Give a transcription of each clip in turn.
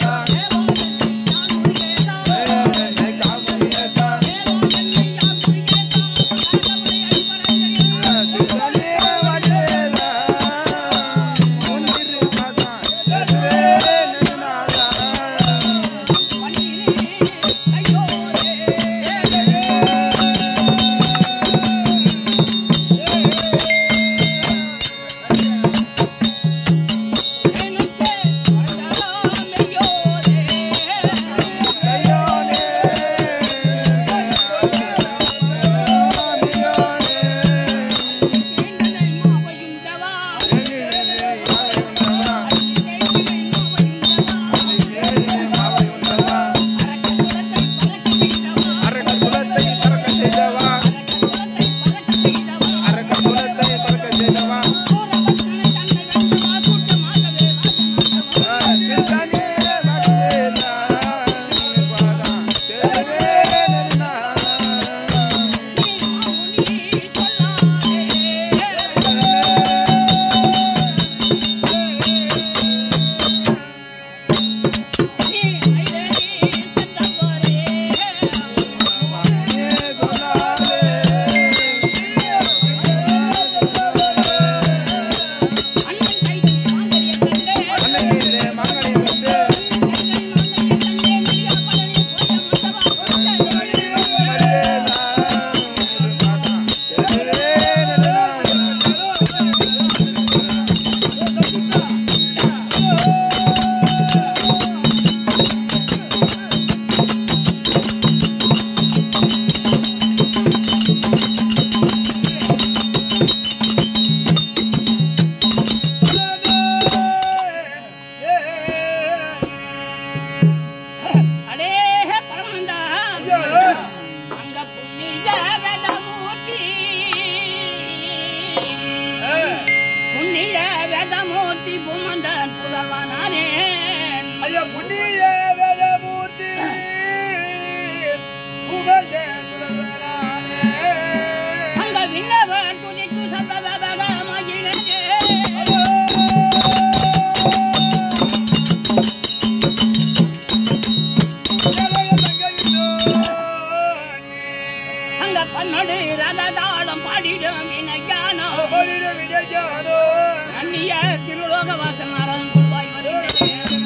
அந்நிய திருலோக வாசனாரம் கொள்வாய் வருகிறேன்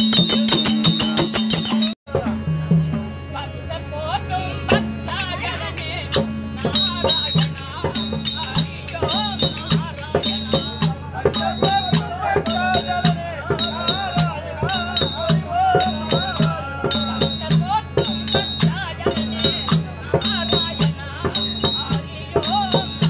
பக்த போற்றும் பக்தாயனே நாராயணா ஹரியோ நாராயணா பக்த போற்றும் பக்தாயனே நாராயணா ஹரியோ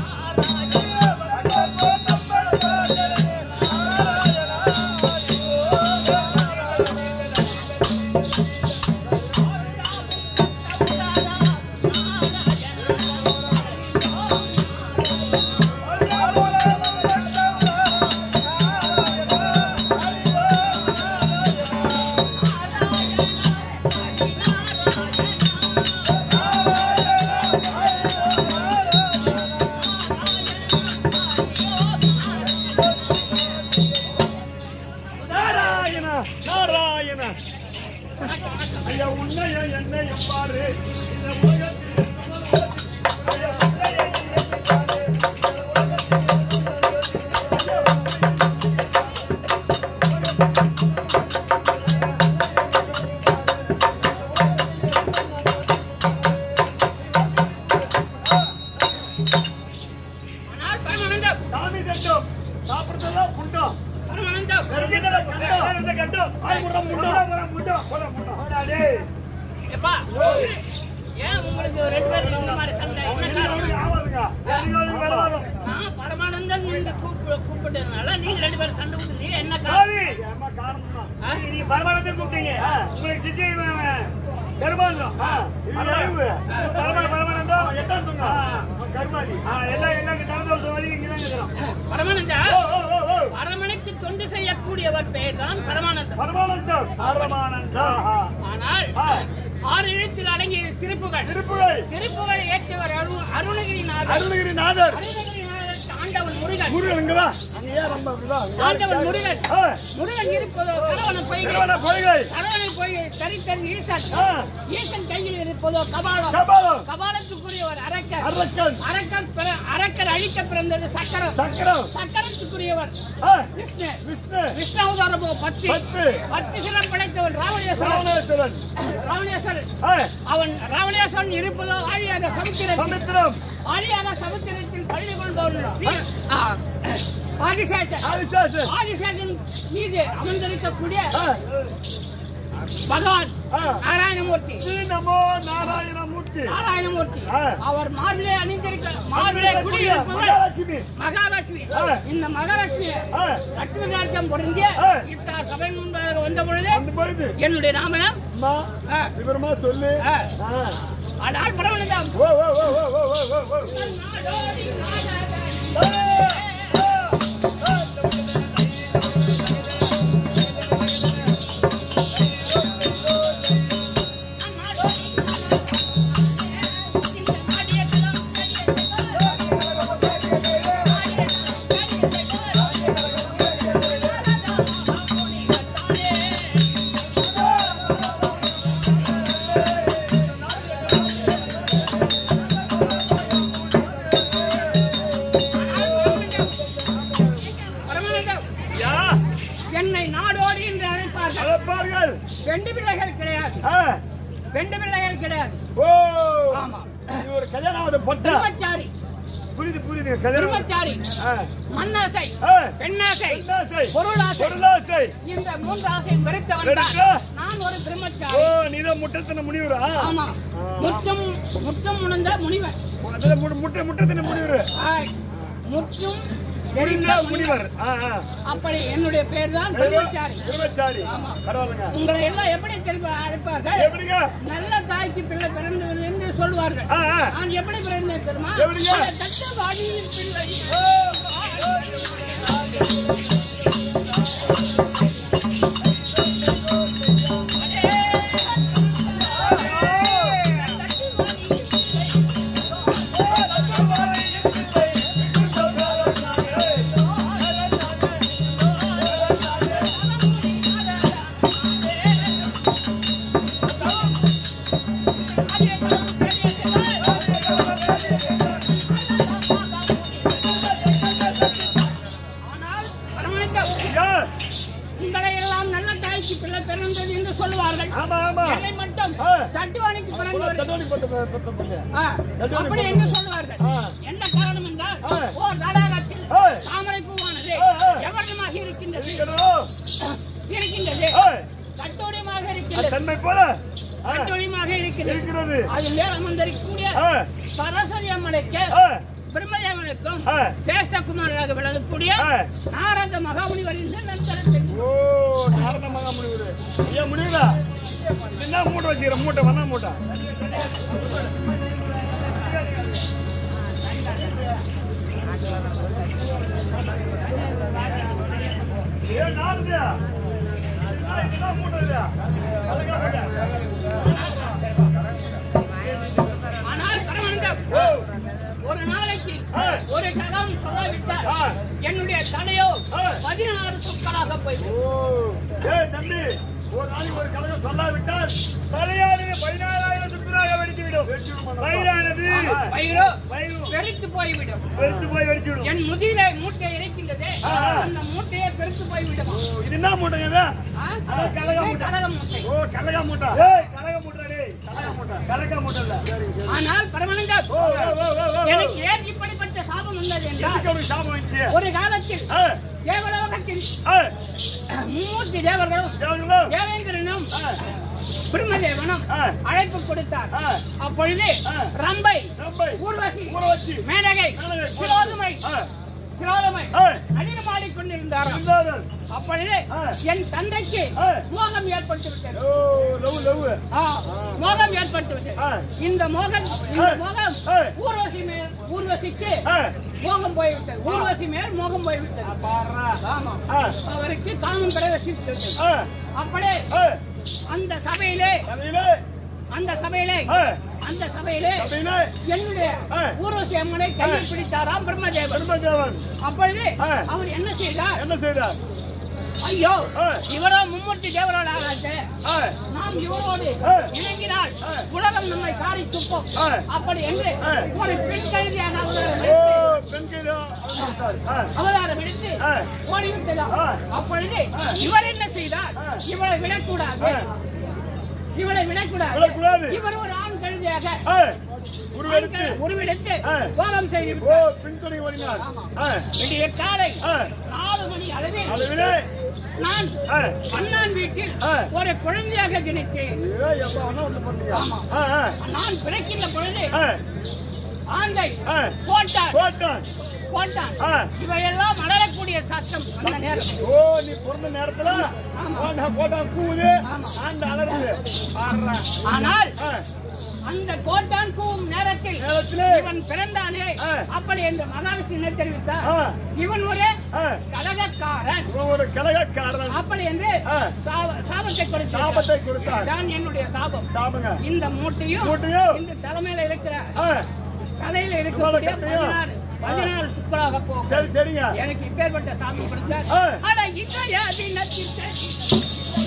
நாராயண நாராயண ஐயா உன்னைய என்னை எவ்வாறு இந்த உலகத்தில் ஐயா, உன்னைய என்னை எவ்வாறு? ஆனால் பரமானந்தம் சாமி கட்டம் சாப்பிடுறதெல்லாம் புண்டம் பரமானந்தம் கருகின்றன கண்டம். இந்த கண்டம். ஆய் முட்டம், முட்டம். முட்டம், முட்டம், முட்டம். போடா, டேய். எப்பா ஏன் உங்களுக்கு ரெண்டு பேரும் இந்த மாதிரி சண்டை என்ன எனக்கு காரணம் அவனுக்கு ஆகாதுங்க. எனக்கு அவனுக்கு வேலை வரும். நான் பரமானந்தன் நீங்க கூப்பிட்டு கூப்பிட்டதுனால நீங்க ரெண்டு பேரும் சண்டை விட்டுறீங்க என்ன காரணம் சாமி, அம்மா காரணம் தான். நீங்க பரமானந்தம் கூப்பிட்டீங்க. உங்களுக்கு சிச்சை இவன் கருமாந்திரம். பரமா- பரமா- பரமானந்தம். ஆ, கருமாதி. ஆ, எல்லாம் எல்லாம் தரதோஷம் வழி இங்கதான் இருக்கிறோம். பரமானந்தா ஓ, ஓ, ஓ, ஓ. அரமனைக்கு தொண்டு செய்யக்கூடியவர் பெயர் தான் பரமானந்தம் பரமானந்தம். பரமானந்தம். ஆ. ஆனால் ஆ, ஆறு எழுத்தில் அடங்கிய திருப்புகள் திருப்புகழ். திருப்புகளை ஏற்றியவர் அரு அருணகிரிநாதர் அருணகிரிநாதர் அருணகிரிநாதர் ஆண்டவன் முருகன் முருகன் இங்க வா. அங்க ஏன் ரொம்ப அப்படிதான்? ஆண்டவன் முருகன் ஆ, முருகன் இருப்பதோ கரவண பொய்கை திருவண்ண பொய்கை. கரவணை பொய்கை தரித்தன் ஈசன் ஆ, ஈசன் கையில் இருப்பதோ கபாலம் கபாலம், கபாலத்துக்குரிய ஒரு அரக்கன் அரக்கன், அரக்கன் பிற- அரக்கன் அழிக்க பிறந்தது சக்கரம் சக்கரம், சக்கரத்துக்குரியவர் ஆ, விஷ்ணு விஷ்ணு, விஷ்ணு அவதாரமோ பத்து பத்து, பத்து சிரம் படைத்தவன் ராவணேஸ்வரன் ராவணேஸ்வரன், ராவணேஸ்வரன் ஆ, அவன் ராவணேஸ்வரன் இருப்பதோ ஆழியாக சமுத்திரத்தில் சமுத்திரம், ஆழியாக சமுத்திரத்தில் பள்ளி கொண்டவன் ஆ, ஆதிசேஷன் ஆதிசேஷன், ஆதிசேஷன் மீது அமர்ந்திருக்கக்கூடிய ஆ, பகவான் ஆ. நாராயணமூர்த்தி ஸ்ரீ நமோ நாராயணமூர்த்தி நாராயணமூர்த்தி ஆ. அவர் மார்பிலே அணிந்திருக்க மார்பிலே குடியிருப்பவர் மகாலட்சுமி மகாலட்சுமி ஆ. இந்த மகாலட்சுமி ஆ, லட்சுமி ராஜ்யம் பொருந்திய ஆ. இத்தார் சபை முன்பாக வந்த பொழுது அந்த பொழுது என்னுடைய நாமனம் அம்மா ஆ, விவரமா சொல்லு ஆ. ஆ. ஆனால் பரவலம் ஓ ஓ ஓ ஓ ஓ ஓ ஓ ஓ பரமலிங்கம், யா என்னை நாடோடி என்று அழைப்பார்கள் அழைப்பார்கள் பெண்டு பிள்ளைகள் கிடையாது ஆ. பெண்டு பிள்ளைகள் கிடையாது ஓ ஆமா இது ஒரு கல்யாணம் பொட்டா பிரம்மச்சாரி புரியுது புரியுது கல்யாணம் பிரம்மச்சாரி ஆ. மண்ணாசை ஆ. பெண்ணாசை பெண்ணாசை, பொருளாசை பொருளாசை இந்த மூன்று ஆசை வெறுத்தவன் தான். வெறுத்த? நான் ஒரு ஓ பிரம்மச்சாரி நீதான் முட்டத்தின முனிவரா ஆமா முற்றும் முற்றும் உணர்ந்த முனிவர் அதுல மு- முட்டை முட்டத்தின முனிவர் ஆய். முற்றும் முனிந்த தெரிந்த முனிவர் முனிவர் ஆ, ஆ. அப்படி என்னுடைய பேர் தான் பிரம்மச்சாரி பிரம்மச்சாரி ஆமா. பரவாயில்லைங்க உங்களை எல்லாம் எப்படி தெரிவி அழைப்பார்கள் எப்படிங்க நல்ல தாய்க்கு பிள்ளை பிறந்தது என்று சொல்வார்கள் ஆ, ஆ. நான் எப்படி பிறந்தேன் தெரியுமா எப்படிங்க? அந்த தட்ட வாடியில் பிள்ளை ஆனால் பரமலிங்கம், ஐயா, உங்களை எல்லாம் நல்ல தாய்க்கு பிள்ளை பிறந்தது என்று சொல்வார்கள் ஆமா ஆமா என்னை மட்டும் ஆ. தட்டுவாணிக்கு பிறந்தவர் தட்டோடி போட்ட பத்த பிள்ளை ஆ, அப்படி என்று சொல்வார்கள் ஆ. என்ன காரணம் என்றால் ஆ. ஓர் தடாகத்தில் ஆ. தாமரை பூவானது ஆ, ஆ. எவரமாக இருக்கின்றது இருக்கணும். இருக்கின்றது ஏய், கட்டோடியமாக அது இருக்கின்றது தன்மை போல ஆ, கட்டோடியமாக இருக்கின்றது இருக்கிறது அதில் அமர்ந்திருக்கக்கூடிய ஆ, சரஸ்வதி அம்மனுக்கு ஆ, பிரம்மதேவனுக்கும் ஆ. சேஷ்டகுமாராக விளங்கக்கூடிய ஆ. நாரத மகாமுனிவர் என்று நண்பர்கள் ஓ நாரண மகா முனிவர் ஐயா முனிவரா என்ன மூட்டை வச்சுக்கிற மூட்டை வண்ணா மூட்டை ஏன் நாலுது? என்ன மூட்டை இது? அழகா மூட்டை. ஆனால் பரமானந்தம் ஓ, ஒரு நாளைக்கு ஆ. ஒரு கலம் சொல்லாவிட்டால் ஆ. என்னுடைய தலையோ ஆ. பதினாறு சொற்களாக போய் ஓ, ஏய் தம்பி, ஒரு நாளைக்கு ஒரு கலகம் சொல்லாவிட்டால் தலையானது பதினாறாயிரம் சுக்குராக வெடித்துவிடும் வயிறானது வயிறோ வயிறு பெருத்து போய்விடும் வெடித்து போய் வெடிச்சுவிடும் என் முதியிலே மூட்டை இருக்கின்றதே ஆ, ஆ. அந்த மூட்டையை பெருத்து போய்விடும் இது என்ன மூட்டைங்க இது? ஆ? ஆ, கலக இது மூட்டை. கலக மூட்டை ஓ கலகா மூட்டை ஏய் கலக மூட்டை டேய் கலகா மூட்டை கலகா மூட்டை இல்ல சரி சரி ஆனால் பரமானந்தம் ஓ ஓ ஓ ஓ, ஓ எனக்கு ஏன் இப்படிப்பட்ட சாபம் வந்தது என்றால் எதுக்கு அவனுக்கு சாபம் வந்துச்சு ஒரு காலத்தில் ஆ, தேவலோகத்தில் ஆ, மூர்த்தி தேவர்களும் தேவனுங்களா? தேவேந்திரனும் பிரம்மதேவனும் ஆ. அழைப்பு கொடுத்தார் ஆ. அப்பொழுது ஆ. ரம்பை ரம்பை, ஊர்வசி ஊர்வசி, மேனகை மேனகை, சிரோதுமை ஆ, சிரோதுமை ஆ. நடனமாடிக் கொண்டிருந்தாராம் இருந்தார்கள். அப்பொழுது ஆ. என் தந்தைக்கு ஆ. மோகம் ஏற்பட்டு விட்டது ஓ லவ் லவ் ஆ, மோகம் ஏற்பட்டு விட்டது ஆ. இந்த மோகம் இந்த ஆ. மோகம் ஆ. ஊர்வசி மேல் ஊர்வசிக்கு ஆ, மோகம் போய்விட்டது ஊர்வசி மேல் மோகம் போய்விட்டது பாருடா. ஆமா ஆ, அவருக்கு காமம் பிரவேசித்தது ஆ, அப்படியே ஆ, அந்த சபையிலே தலையிலே, அந்த சபையிலே ஆ, அந்த சபையிலே அப்படின்னா என்னுடைய ஆ. ஊர்வசி அம்மனை கையில் பிடித்தாராம் பிரம்மதேவன் பெருமதேவன் அப்பொழுது ஆ. அவர் என்ன செய்தார் என்ன செய்தார் ஐயோ ஆ. இவரோ மும்மூர்த்தி தேவரோட ஆகாது ஆ, நாம் இவரோடு ஆ. இணங்கினால் ஆ. உலகம் நம்மை காரி துப்போம் ஆ. அப்படி என்று ஆ. ஒரு பெண் கழுதியாக அவதாரம் ஓ எடுத்து- பெண் கைதா ஆ, அவதாரம் எடுத்து ஆ. ஓடிவிட்டதாம் ஆ. அப்பொழுது இவர் என்ன செய்தார் ஆ. இவளை விடக்கூடாது ஆ. இவளை விடக்கூடாது விடக்கூடாது. இவர் ஒரு ஆண் கழுதியாக ஆ, உருவெடுத்து உருவெடுத்து ஆ. கோலம் செய்து ஓ விட்டார். பின்தொடை ஓடினார் ஆமா. ஆ, விடிய காலை ஆ, நாலு மணி அளவில் அளவிலே நான் ஆ, அண்ணான் வீட்டில் ஆ. ஒரு குழந்தையாக ஜனித்தேன் ஏய், அப்பா, அண்ணா ஒண்ணு பண்ணலையா? ஆமா. ஆ, ஆ, நான் பிறக்கின்ற பொழுது ஆ, ஆந்தை ஆ. போட்டான் போட்டான். போட்டான் ஆ. இவையெல்லாம் மலரக்கூடிய சத்தம் அந்த நேரம் ஓ நீ பிறந்த நேரத்துல ஆமா. போட்டான், போட்டான் கூவுது ஆமா. ஆண்டு அலறுது பாடுறா. ஆனால் ஆ, அந்த கோட்டான் கூவும் நேரத்தில் நேரத்திலே இவன் பிறந்தானே ஆ. அப்படி என்று மகாவிஷ்ணு என்ன தெரிவித்தார் ஆ. இவன் ஒரு ஆ, கலகக்காரன் இவன் ஒரு கலகக்காரன் அப்படி என்று ஆ. சாப- சாபத்தை கொடுத்தார் சாபத்தை கொடுத்தார் தான் என்னுடைய சாபம் சாபங்க இந்த மூட்டையும் மூட்டையும். இந்த தலைமையில இருக்கிற ஆ, தலையில இருக்கக்கூடிய கட்டையும். பதினாறு பதினாறு சுக்கராக போகும் சரி சரிங்க எனக்கு இப்பேற்பட்ட சாமி கொடுத்தார் ஆ. ஆனா இன்றைய தினத்தில்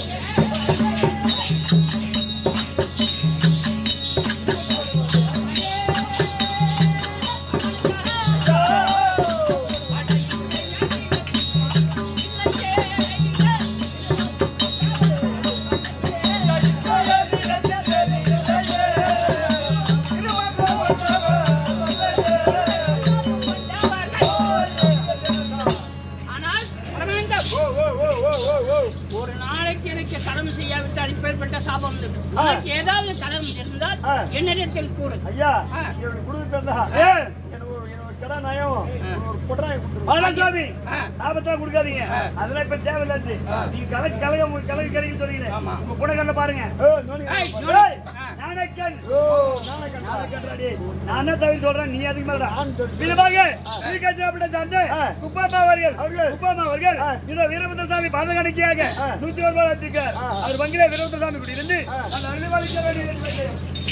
ஆனால் பரமேந்தம், ஓ ஓ ஓ ஓ ஓ ஓ ஒரு நாளைக்கு எனக்கு கடமை செய்யாவிட்டால் இப்பேற்பட்ட சாபம் இருக்கு ஆ. உனக்கு ஏதாவது கடமை இருந்தால் ஆ. என்னிடத்தில் கூறு ஐயா ஆ. இவனுக்கு கொடுத்து தந்தா ஏய். எனக்கு ஒரு எனக்கு ஒரு கடை நயம் ஒரு புடராய் கொடுத்துரு அவ்வளவுதான் சாமி ஆ. சாபத்தா கொடுக்காதீங்க ஆ. அதெல்லாம் இப்ப தேவையில்லாது ஆ. நீங்க கலக்கு கலக கலகு கலகு சொல்றீங்க ஆமா. உங்க கூட கண்ட பாருங்க ஏய், நோனி. ஏய், ஏய், ஆ. நாணக்கன். ஓ, நானே கண்டா. நாண கண்டாடி. நான் தான் தவிர சொல்றேன் நீ அதுக்கு மேல ஆண் தொட்டு. விதமாக வீரகாட்சியாப்பட்ட சார்ந்த ஆ. குப்பாமா அவர்கள் அவர்கள். குப்பாமா அவர்கள் ஆ. இதோ வீரபத்ரசாமி பாதகாணிக்கையாக ஆ. நூத்தி ஒரு ரூபாய் வச்சிருக்கார் ஆ. அவர் பங்கிலே வீரபத்ரசாமி குடி இருந்து ஆ. அந்த அருள்வாளிக்க வேண்டியது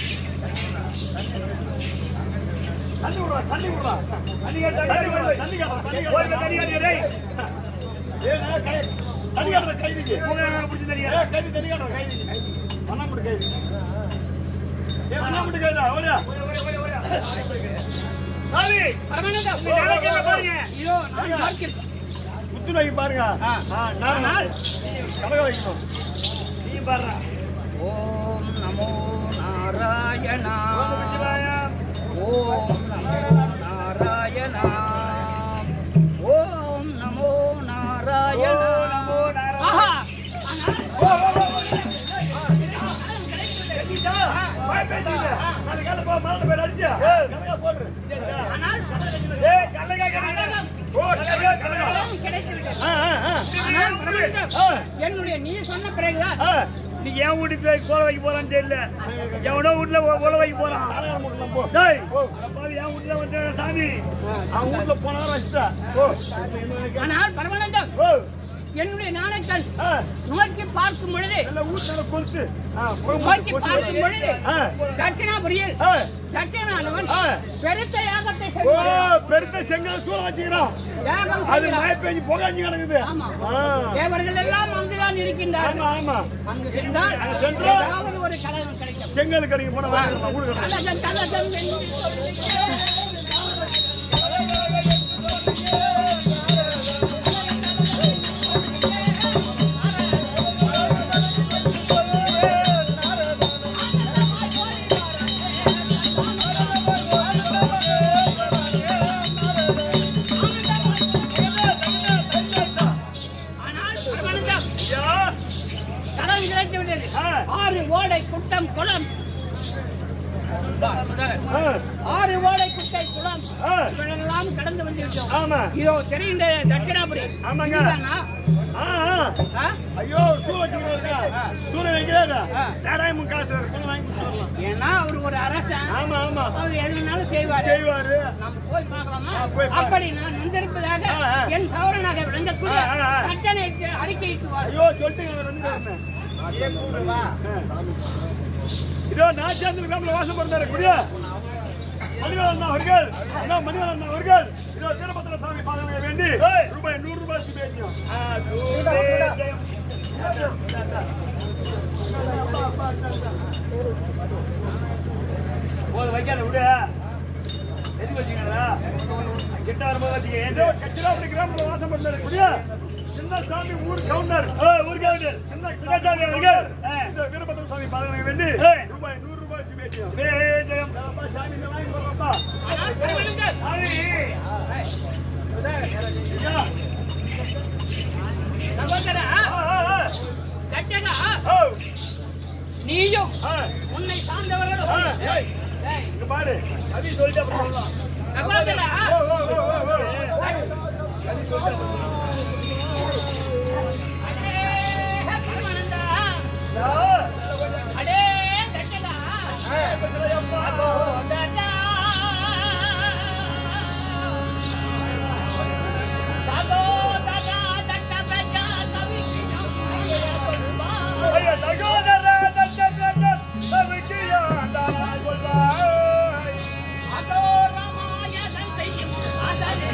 தண்ணி விடுறா, தண்ணி விடுறா. தண்ணி கேட்டா தண்ணி தண்ணி விடுறா, கேட்டா தண்ணி கேட்டா, தண்ணி ஒரு கேட்டா. தண்ணி கேட்டா டேய் ஏய், நான் கை- தண்ணி கேட்டா, கைதிக்கு. உங்களை நான் பிடிச்சி தண்ணி ஏய், கைதி, தண்ணி கேட்டா, கைதிக்கு. வண்ணாம்பட்டு கைதி. ஏய், வண்ணாம்பட்டு கைதா, ஓடியா. சாமி பரமேந்தம், உங்க நாணக்கத்தை பாருங்க இதோ நான் பார்க்கிறேன். முத்து நோக்கி பாருங்க ஆ. ஆ, நான் ஆனால் கலக வைக்கணும் நீ பாடுறா ஓம் நமோ நாராயணா ஓம் சிவாயா ஓம் நமோ நாராயணா ஓம் நமோ நாராயணா ஓம் நமோ நாராயணா. ஆஹா! ஆனால் வாய் பேசிட்டு. நாளைக்கு காலைல போ, மாலை போய் அடிச்சியா? கலகா போடு. ஆனால் ஏய் கல்லகா கல்லகா ஓ, கலகா, கலகா. பலன் கிடைத்துவிட்டது. ஆ, ஆ, ஆ. ஆனால் பரமேந்தம், ஆ. என்னுடைய நீ சொன்ன பிறகுதான் ஆ. நீ என் வீட்டுக்கு போய் கோல வைக்க போறான்னு தெரியல எவனோ வீட்டுல கோல வைக்க போறான் கலகா மூட்டலாம் போ. டேய் ஓ. அப்பாவி என் வீட்டுல வந்து சாமி அவன் வீட்டுல போன வாரம் வச்சுட்டா. ஓ. ஆனால் பரமானந்தம் ஓ. என்னுடைய நாணக்கல் ஆ. நோக்கி பார்க்கும் பொழுது நல்லா வீட்டுல கொலுசு. ஆ, போய் நோக்கி கொலுசு பார்க்கும் வச்சு. பொழுது ஆ. தட்சிணாபுரியில் ஆ. தட்சிணானவன் ஆ. பெருத்த யாகத்தை ஓ, செய்கிறான். பெருத்த செங்கல் சூழ வச்சுக்கிறான் யாகம் அது செய்கிறான். மழை பெஞ்சு புகாஞ்சு கிடக்குது ஆமா. ஆ. தேவர்கள் எல்லாம் அங்குதான் இருக்கின்றார்கள் ஆமா ஆமா அங்கு சென்றால் அங்கு சென்றால் ஏதாவது ஒரு கலகம் கிடைக்கும் செங்கல் கடைக்கு போனா வாங்கிக்கலாம் கொடுக்கலாம் கலகம் கலகம் என்று சொல்லி ஆனால் பரமானந்தம் ஐயா கலகம் கிடைத்து விட்டது ஆ. ஆறு ஓடை குட்டம் குளம் ஆ. ஆறு ஓடை குட்டை குளம் ஆ. இவனெல்லாம் கடந்து வந்துவிட்டோம் ஆமா இதோ தெரிந்த தட்சிணாபுரி ஆமாங்க. இதுதானா? ஆ, ஆ. ஆ? ஐயோ சூழ வச்சுக்கிறா சூழ வைக்கிறாரு ஆ. சாராயம் காசு கூட வாங்கி கொடுத்துடலாம். ஏன்னா அவர் ஒரு அரசன் ஆமா ஆமா அவர் எதுனாலும் செய்வார் செய்வாரு நம்ம போய் பார்க்கலாமா ஆ, போய் பாரு. அப்படி நான் வந்திருப்பதாக ஆ, ஆ. என் சௌரனாக விளங்கக்கூடிய ஆ, ஆ, ஆ. கட்டணை அறிக்கையிட்டுவார் ஐயோ சொல்லிட்டு வந்து இதோ நாச்சியாந்தல் கிராமத்தில் வாசம் பண்ணாரு குடியா மணிவன் அண்ணா அவர்கள் அண்ணா மணிவன் அண்ணா அவர்கள் இதோ வீரபத்திர சாமி பாதங்களை வேண்டி ரூபாய் நூறு ரூபாய்க்கு பேசியும் போது வைக்காத விடு எதுக்கு வச்சுக்கடா கிட்ட வரும்போது வச்சுக்க இதோ கச்சிராப்பள்ளி கிராமத்தில் வாசம் பண்ணாரு குடியா சின்ன சாமி ஊர் கவுண்டர் ஊருக்கு வந்து சின்ன சின்னசாமி அவர்கள் ஆ. இந்த வீரபத்திர சாமி பாதங்களை வேண்டி ஏய். ரூபாய் நூறு ரூபாய்க்கு பேசியும் ஜெயம் அப்பா சாமி இந்த வாங்கி போடுறப்பா ஆனால் பெருமளுங்கள். ஐயா சகோதரா, ஆ, ஆ, ஆ. கட்டகா, ஓ, நீயும் ஆ, உன்னை ஆ, சார்ந்தவர்களும் ஏய், ஏய், இங்க பாரு அதையும் சொல்லிட்டு அப்புறம் சொல்லலாம் சகோதரா, ஓ, ஓ, ஓ, ஓ, ஓ. அடே பரமானந்தா, யா. அடே கட்டகா, சகோதரா. சகோதரா, தட்டப்பட்ட கவிக்கினம் சொல்வாய். ஐயா சகோதர தச்சன் சவிக்கியாண்டா சொல்வாய் அகோரமாய சந்தையும் அதனே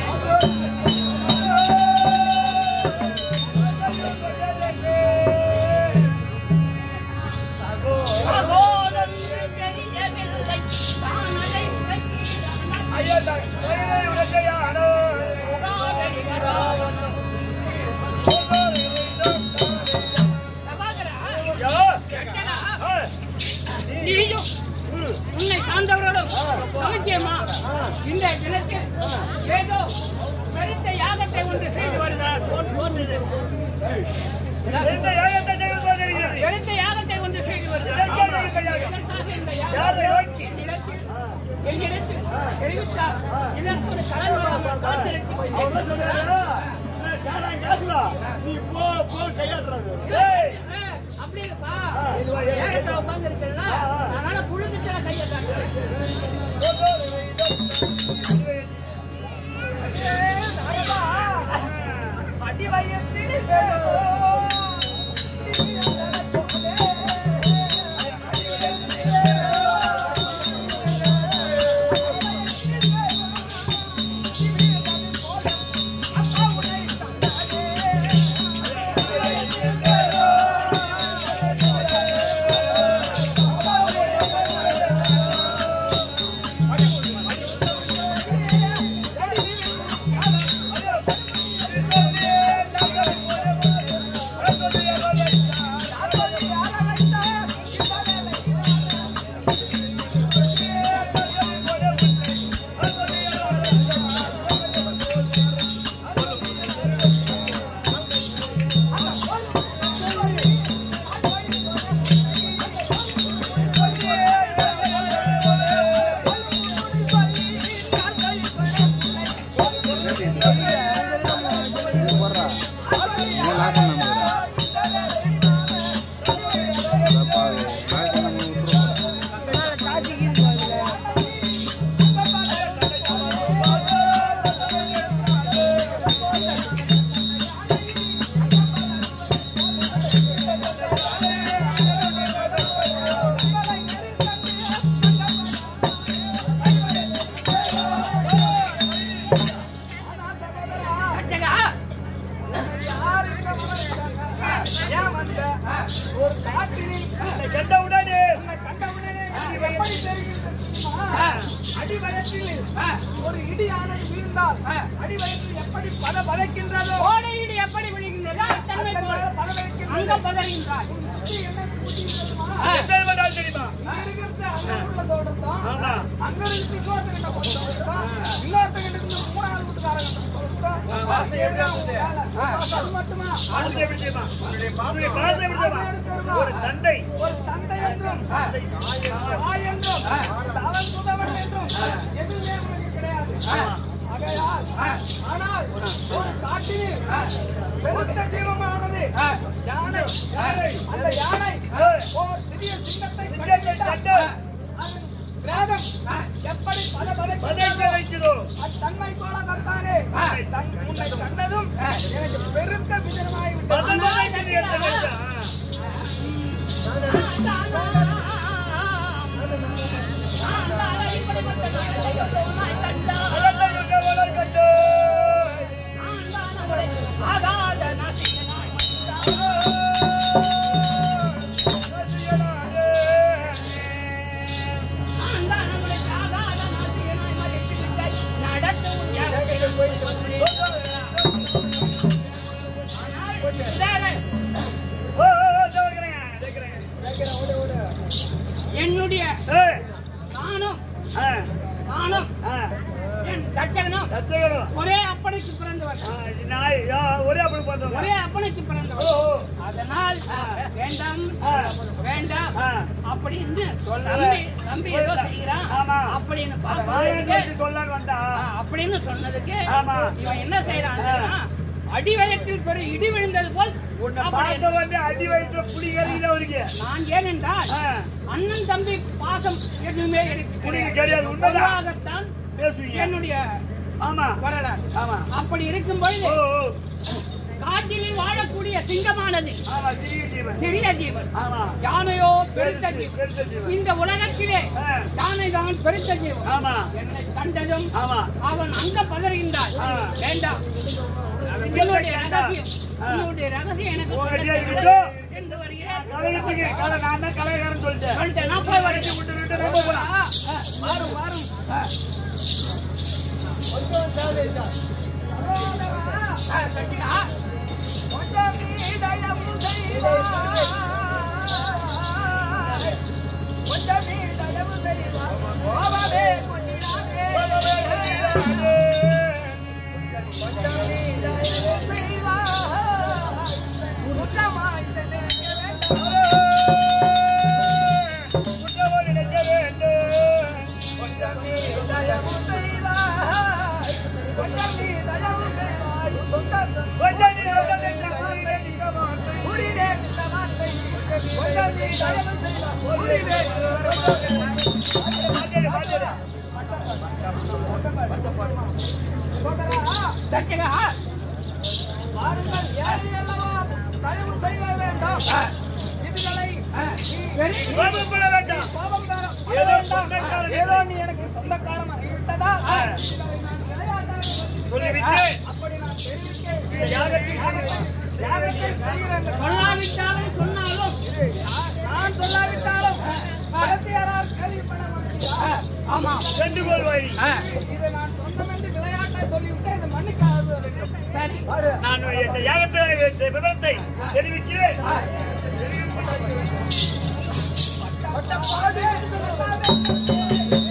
சகோதரன் தெரியவில்லை தானதை உரைக்கிறான் ஐயா தைரை உரைக்கையானோ சகோதரா, யா. கட்டளா, ஆ, நீயும் உன்னை சார்ந்தவர்களும் சௌக்கியமா இந்த தினத்தில் ஏதோ பெருத்த யாகத்தை ஒன்று செய்து வருகிறார் போல் தோன்றுது. எந்த யாகத்தை செய்து போகிறீர்கள் பெருத்த யாகத்தை ஒன்று செய்து வருகிறார் எதற்காக இந்த யாகம்? இதற்காக இந்த யாரை யாகத்தை நோக்கி? என்னிடத்தில் என்னிடத்தில் தெரிவித்தார் இதற்கு ஒரு கலந்து காத்திருக்கிறேன் அவன் சொல்றாரு, "ஏய், சாராயம் காசுடா. நீ போ போ கையாடுறாரு ஏய் அப்படி இல்லப்பா ஏகத்துல உட்கார்ந்து இருக்கிறேன்னா அதனால புழுந்துட்டு கையை தாங்க அடி வயிற்றில் கட்டகா ஒரு காட்டினில் உன்னை கண்டவுடனே உன்னை கண்டவுடனே நீ எப்படி தெரிகிறது? அடிவயத்தில் ஒரு இடியானது வீழ்ந்தால் அடிவயத்தில் எப்படி பத பதைக்கின்றதோ கோடையீடு எப்படி விழுகின்றதோ அத்தன்மை போல அங்க பதறுகின்றாய் புத்தி என்ன புத்தி தெரியுமா? என்ன என்பதால் தெரியுமா இங்க இருக்கிறது அங்க உள்ளதோட தான். ஆமா. அங்க இருந்து இன்னொருத்தங்கிட்ட கொடுத்தது தான். இன்னொருத்தங்கிட்ட இருந்து மூணாவது வீட்டுக்காரங்கிட்ட கொடுத்தது தான். அதுதான் உன் வேலை. அது மட்டுமா? பாசை எப்படி தெரியுமா உன்னுடைய உன்னுடைய பாசை எப்படி தெரியுமா ஒரு தந்தை ஒரு தந்தை என்றும் தாய் என்றும் அவன் புதவன் என்றும் எதுவுமே உனக்கு கிடையாது ஆகையால், ஆனால் ஒரு காட்டில் பெருத்த தீபமானது யானை அந்த யானை ஓர் சிறிய சிங்கத்தை கண்டு அது கிரேதம் எப்படி பல பதைக்க வைக்கிறோ தன்மை போலத்தானே தன் உன்னை கண்டதும் எனக்கு பெருத்த விஜயமாய் விட்டது பதம் வைக்கிறது என்ன என்னுடைய ஏய், நானும் ஆ, நானும் ஆ, என் தச்சகனும் தச்சகரும். ஒரே அப்பனுக்கு பிறந்தவர் ஆ, இது நாய், யா, ஒரே அப்படி பார்த்தவங்க. ஒரே அப்பனுக்கு ஓ, பிறந்தவர் ஓ. அதனால் வேண்டாம் ஆ. வேண்டாம் ஆ. அப்படின்னு சொல்லல. தம்பி தம்பி ஏதோ செய்கிறான் ஆமா. அப்படின்னு வாயை பார்த்து திறந்து சொல்லலான்னு வந்தா. அப்படின்னு சொன்னதுக்கு ஆமா. இவன் என்ன செய்யறான் அடி வயத்தில் பெரு இடி விழுந்தது போல் உன்னை அப்படி பார்த்த உடனே அடி வயிற்றுல புலி கறிக்குது அவருக்கு. நான் ஏனென்றால் ஆ, அண்ணன் தம்பி பாசம் எதுவுமே எனக்கு புரியுது, கிடையாது, உண்மைதான். பொதுவாகத்தான் பேசுவீங்க. என்னுடைய ஆமா, வரலாறு ஆமா. அப்படி இருக்கும் பொழுது ஓ, ஓ. காட்டில் வாழக்கூடிய சிங்கமானது ஆமா, சிறிய ஜீவன். சிறிய ஜீவன் ஆமா. யானையோ பெருத்த பெருசு, ஜீவன் பெருத்த ஜீவன். இந்த உலகத்திலே ஆ. யானை தான் பெருத்த ஜீவன் ஆமா, என்னை கண்டதும் ஆமா. அவன் அங்க பதறுகின்றான் ஆ. வேண்டாம் சிங்கத்தை என்னுடைய கண்டா. ரகசியம் ஆ. என்னுடைய ரகசியம் எனக்கு ஓ, சொல்ல ரெடியா தெரியல. இருக்கட்டும். சென்று வருகிறேன் கலையத்துக்கு, கலை, நான் தான் கலைகாரன் சொல்லிட்டேன். சொல்லிட்டேன் நான் போய் அடிச்சு வரேன் விட்டு விட்டு நம்ம போலாம். வாரும் வாரும் ஆ. ஆ, கட்டிக்கா. கொஞ்சம் நீ தயவு செய்வாய். கொஞ்சம் நீ தயவு செய்வாய். கோபமே கொண்டிடாதே. கொஞ்சம் நீ தயவு செய்வாய். குற்றமாய் நினைக்க வேண்டாம். கொஞ்சம் நீ தயவு செய்வாய். கொஞ்சம் நீ தயவு செய்வாய். கொஞ்சம் நீ புரிதே இந்த வார்த்தை. கொஞ்சம் நீ தயவு செய்வாய். புரிதே. கட்டிக்கா. பாருங்கள் ஏழை அல்லவா தயவு செய்ய வேண்டாம் இதுகளை நீ வெறி. கோபப்பட வேண்டாம். கோபம் தானம் ஏதோ வேண்டாம். சொந்தக்காரன் ஏதோ நீ எனக்கு சொந்தக்காரமாக விட்டதால் ஆ. இதுகளை நான் விளையாட்டாக சொல்லிவிட்டு அப்படி நான் தெரிவிக்க இந்த யாகத்தில் யாகத்தை செய்கிறேன் என்று சொல்லாவிட்டாலும் சொன்னாலும் நான் சொல்லாவிட்டாலும் பரத்தியாரால் கேள்விப்பட மாட்டீரா? ஆமா வேண்டுகோள் வழி ஆ, இதை நான் சொந்தம் என்று விளையாட்டாய் சொல்லிவிட்டேன் இது மன்னிக்காது வேண்டும். சரி நான் இந்த யாகத்தை விவரத்தை தெரிவிக்கிறேன் ஒட்டப்பாடு எடுத்து வராதே.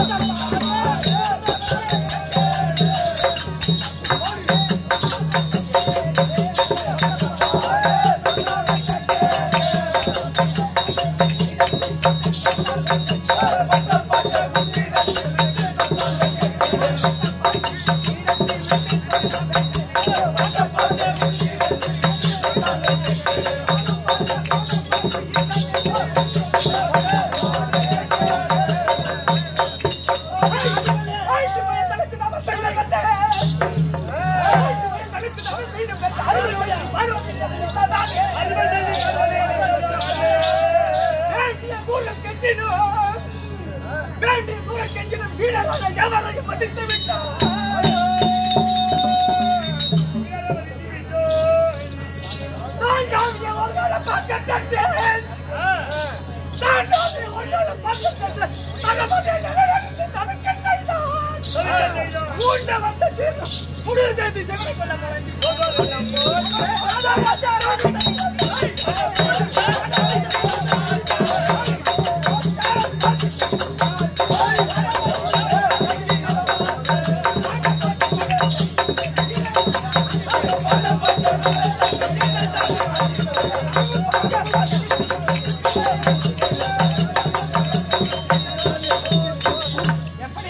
எப்படி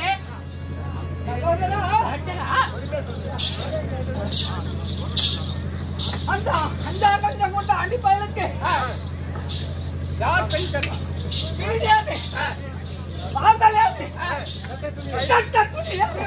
அந்த அந்த கஞ்சம் கொண்ட அடிப்பயலுக்கு யார் பெண் செல்வா வீடியாது வாசலையாது கட்ட துணியாது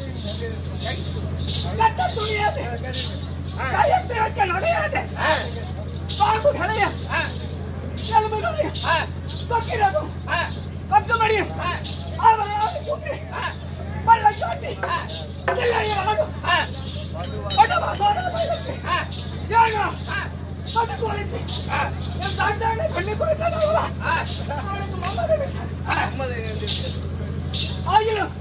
கட்ட துணியாது கையத்தை வைக்க நடையாது பாம்பு கடையாது எலும்பு கடையாது தொக்கிறதும் பக்கமடியும் அவரையாவது கூட்டி பல்லை காட்டி தில்லையை ஆடும் ஒட்டமா சோழ பயிலுக்கு ஏங்க அது குறைத்து என் தாத்தானை பண்ணி கொடுத்ததா அவனுக்கு மம்மதை ஆகிலும்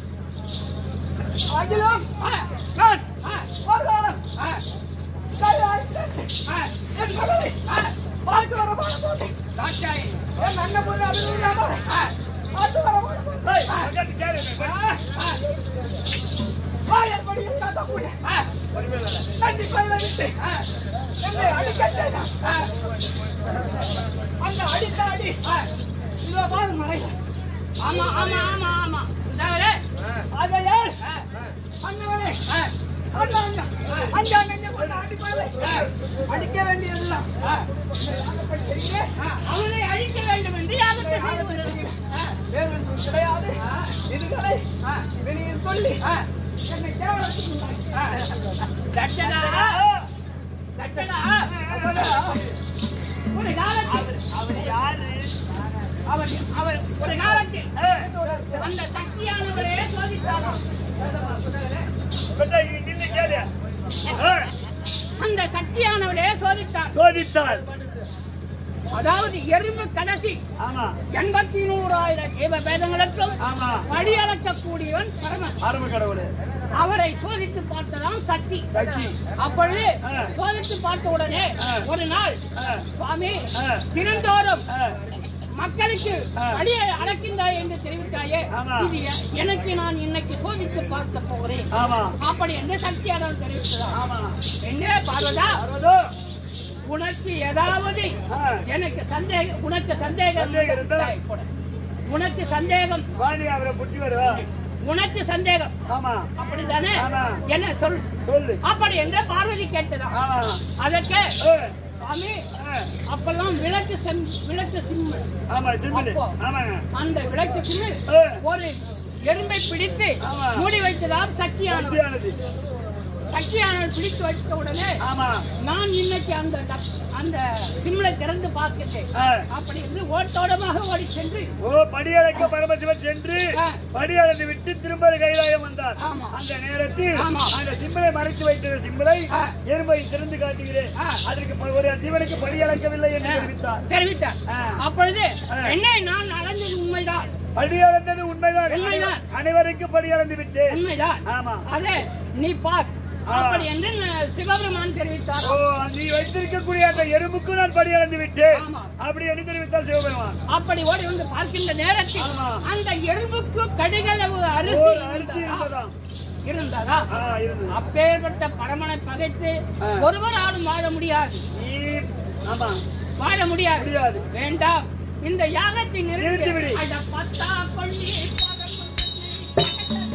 ஆகிலும் நான் ஒரு காலம் கையால் என் மகளை பார்த்து வர போட்டு தாட்சாயி என் அண்ணன் போது அது இல்லாம அது வர ஏய், அக்காட்டு சேரு, வாயற்படியில் காத்தக்கூடிய நன்றி கொள்ள விட்டு என்னை அடிக்க செய்தான் அந்த அடித்த அடி இதோ பாரு மலை ஆமா ஆமா ஆமா ஆமா இந்தாங்களே. ஆகையால் அண்ணவரே அண்ணா அண்ணா அண்ணா நெஞ்ச கொண்டு அடிப்பாரு அடிக்க வேண்டியதுதான் அப்படி செய்யுங்க. அவனை அழிக்க வேண்டும் என்று யாகத்தை செய்து வருகிறேன். வேறொன்றும் கிடையாது இதுகளை வெளியில் சொல்லி என்னை கேவலத்துக்கு உள்ளாக்கி. தட்சணா தட்சணா ஒரு காலத்தில் அவர் யாரு அவர் அவர் ஒரு காலத்தில் அந்த சக்தியானவரே சோதித்தாராம் பெட்டா, இங்க நின்னு கேளு. ஆ, அந்த சக்தியானவரே சோதித்தார் சோதித்தாள் அதாவது எறும்பு கடைசி ஆமா எண்பத்தி நூறாயிரம் ஜீவ பேதங்களுக்கும் ஆமா வழியளக்கக்கூடியவன் பரமன் அருமை கடவுளே அவரை சோதித்து பார்த்ததாம் சக்தி சக்தி. அப்பொழுது ஆ. சோதித்து பார்த்த உடனே ஆ. ஒரு நாள் ஆ, சுவாமி ஆ. தினந்தோறும் ஆ, மக்களுக்கு ஆ. அடியை அளக்கின்றாய் என்று தெரிவித்தாயே ஆமா. இது எ- எனக்கு நான் இன்னைக்கு சோதித்து பார்க்க போகிறேன் ஆமா அப்படி என்று சக்தியானவன் தெரிவித்ததா ஆமா என்ன பார்வதா அருளோ. உனக்கு ஏதாவது ஆ. எனக்கு சந்தேகம் உனக்கு சந்தேகம் சந்தேகம் இருந்தா? போடு. உனக்கு சந்தேகம் வாணி அவரை புடிச்சு வருவா உனக்கு சந்தேகம் ஆமா அப்படித்தானே ஆமா. என்ன சொல் சொல்லு அப்படி என்று பார்வதி கேட்டதா ஆமா அதற்கு ஏ, சுவாமி ஆ, அப்பெல்லாம் விளக்கு செம் விளக்கு சிம்மு ஆமா சிம்பிள் அப்போ. ஆமாங்க அந்த விளக்கு சிம்மு ஏ, ஒரு எறும்பை பிடித்து ஆமா. மூடி வைத்ததாம் சக்தியானவர் சக்தியானது சக்தியானவர் பிடித்து வைத்த உடனே ஆமா நான் இன்னைக்கு அந்த டப்- அந்த சிம்லை திறந்து பார்க்கிறேன் ஆ. அப்படி என்று ஓட்டோடமாக ஓடி சென்று ஓ படியழைக்க பரமசிவன் சென்று ஆ. படியளந்து விட்டு திரும்ப கைலாயம் வந்தார் ஆமா. அந்த நேரத்தில் ஆமா. அந்த சிம்பிளை மறைத்து வைத்த சிம்பிளை ஆ. எறும்பை திறந்து காட்டுகிறேன் ஆ. அதற்கு ப- ஒரு ஜீவனுக்கு படியளக்கவில்லை என்று தெரிவித்தார் தெரிவித்தார் ஆ. அப்பொழுது ஆ. என்னை நான் அளந்தது உண்மைதான் படியளந்தது உண்மைதான் உண்மைதான். அனைவருக்கும் படியளந்து விட்டேன் உண்மைதான் ஆமா அதே நீ பார் ஆ. அப்படி என்று ந- சிவபெருமான் தெரிவித்தார் ஓ நீ வைத்திருக்கக்கூடிய அந்த எறும்புக்கும் நான் படியளந்து விட்டேன் ஆமா. அப்படி என்று தெரிவித்தார் சிவபெருமான் அப்படி ஓடி வந்து பார்க்கின்ற நேரத்தில் ஆமா. அந்த எறும்புக்கு கடுகளவு அரிசி ஓர் அரிசி இருந்ததா? இருந்ததாம் இருந்ததா ஆ, இருந்தது அப்பேற்பட்ட பரமனை பகைத்து ஆ. ஒருவராலும் வாழ முடியாது நீ ஆமா வாழ முடியாது முடியாது. வேண்டாம் இந்த யாகத்தை நிறுத்திவிடு. நிறுத்தி அட பத்தா கொள்ளி பரமனை